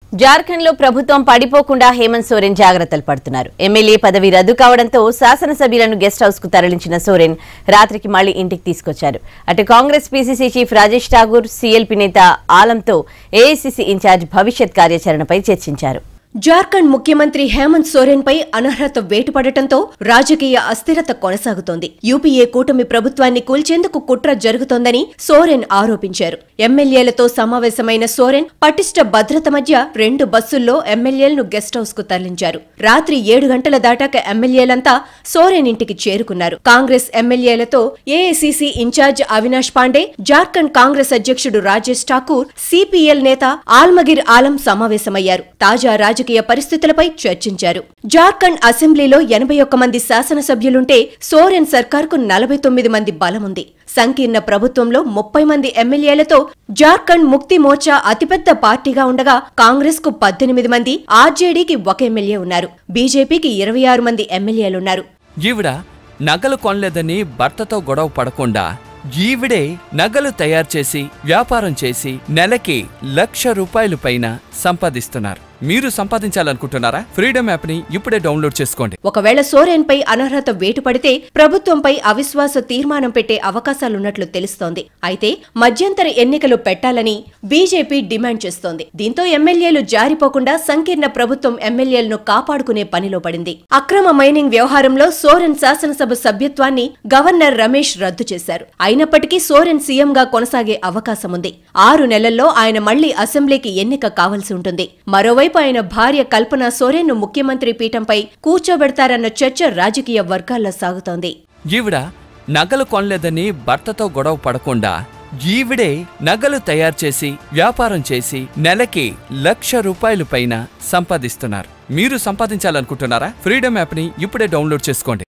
జార్ఖండ్ లో ప్రభుత్వం పడిపోకుండా హేమంత్ సోరెన్ జాగ్రత్తలు పడుతున్నారు ఎమ్మెల్యే పదవి రద్దు కావడంతో శాసనసభ్యులను గెస్ట్ హౌస్ కు తరలించిన సోరెన్ రాత్రికి మళ్లీ ఇంటికి తీసుకొచ్చారు అటు Congress PCC chief Rajesh Thakur CLP నేత ఆలంతో ఏఐసీసీ ఇన్ఛార్జ్ భవిష్యత్ కార్యాచరణపై చర్చించారు జార్ఖండ్ ముఖ్యమంత్రి హేమంత్ సోరెన్ పై అనర్హత వేటుపడటంతో రాజకీయ అస్థిరత కొనసాగుతోంది యూపీఏ కూటమి ప్రభుత్వాన్ని కూల్చేందుకు కుట్ర జరుగుతోందని సోరెన్ ఆరోపించారు ఎమ్మెల్యేలతో సమావేశమైన సోరెన్ పటిష్ట భద్రత మధ్య రెండు బస్సుల్లో ఎమ్మెల్యేలను గెస్ట్ హౌస్ కు తరలించారు రాత్రి ఏడు గంటల దాటాక ఎమ్మెల్యేలంతా సోరెన్ ఇంటికి చేరుకున్నారు కాంగ్రెస్ ఎమ్మెల్యేలతో AICC incharge Avinash Pandey Jharkhand Congress అధ్యక్షుడు రాజేష్ ఠాకూర్ సిపిఎల్ నేత ఆల్మగిర్ ఆలం సమావేశమయ్యారు తాజా రాజకీయ పరిస్థితులపై చర్చించారు జార్ఖండ్ అసెంబ్లీలో ఎనభై ఒక్క మంది శాసనసభ్యులుంటే సోరెన్ సర్కార్కు నలభై తొమ్మిది మంది బలముంది సంకీర్ణ ప్రభుత్వంలో ముప్పై మంది ఎమ్మెల్యేలతో జార్ఖండ్ ముక్తి మోర్చా అతిపెద్ద పార్టీగా ఉండగా కాంగ్రెస్ కు పద్దెనిమిది మంది ఆర్జేడీకి ఒక ఎమ్మెల్యే ఉన్నారు బీజేపీకి ఇరవై ఆరు మంది ఎమ్మెల్యేలున్నారు ఈవిడ నగలు కొనలేదని భర్తతో గొడవ పడకుండా ఈవిడే నగలు తయారు చేసి వ్యాపారం చేసి నెలకి లక్ష రూపాయలు పైన సంపాదిస్తున్నారు మీరు సంపాదించాలనుకుంటున్నారా ఫ్రీడమ్ యాప్ని ఇప్పుడే డౌన్లోడ్ చేసుకోండి ఒకవేళ సోరెన్ పై అనర్హత వేటు పడితే ప్రభుత్వంపై అవిశ్వాస తీర్మానం పెట్టే అవకాశాలున్నట్లు తెలుస్తోంది అయితే మధ్యంతర ఎన్నికలు పెట్టాలని బీజేపీ డిమాండ్ చేస్తోంది దీంతో ఎమ్మెల్యేలు జారిపోకుండా సంకీర్ణ ప్రభుత్వం ఎమ్మెల్యేలను కాపాడుకునే పనిలో పడింది అక్రమ మైనింగ్ వ్యవహారంలో సోరెన్ శాసనసభ సభ్యత్వాన్ని గవర్నర్ రమేష్ రద్దు చేశారు అయినప్పటికీ సోరెన్ సీఎంగా కొనసాగే అవకాశం ఉంది ఆరు నెలల్లో ఆయన మళ్లీ అసెంబ్లీకి ఎన్నిక కావాల్సి ఉంటుంది మరోవైపు ఆయన భార్య కల్పన సోరెన్ను ముఖ్యమంత్రి పీఠంపై కూర్చోబెడతారన్న చర్చ రాజకీయ వర్గాల్లో సాగుతోంది ఈవిడ నగలు కొనలేదని భర్తతో గొడవ పడకుండా ఈవిడే నగలు తయారు చేసి వ్యాపారం చేసి నెలకి లక్ష రూపాయలు పైన సంపాదిస్తున్నారు మీరు సంపాదించాలనుకుంటున్నారా ఫ్రీడమ్ యాప్ని ఇప్పుడే డౌన్లోడ్ చేసుకోండి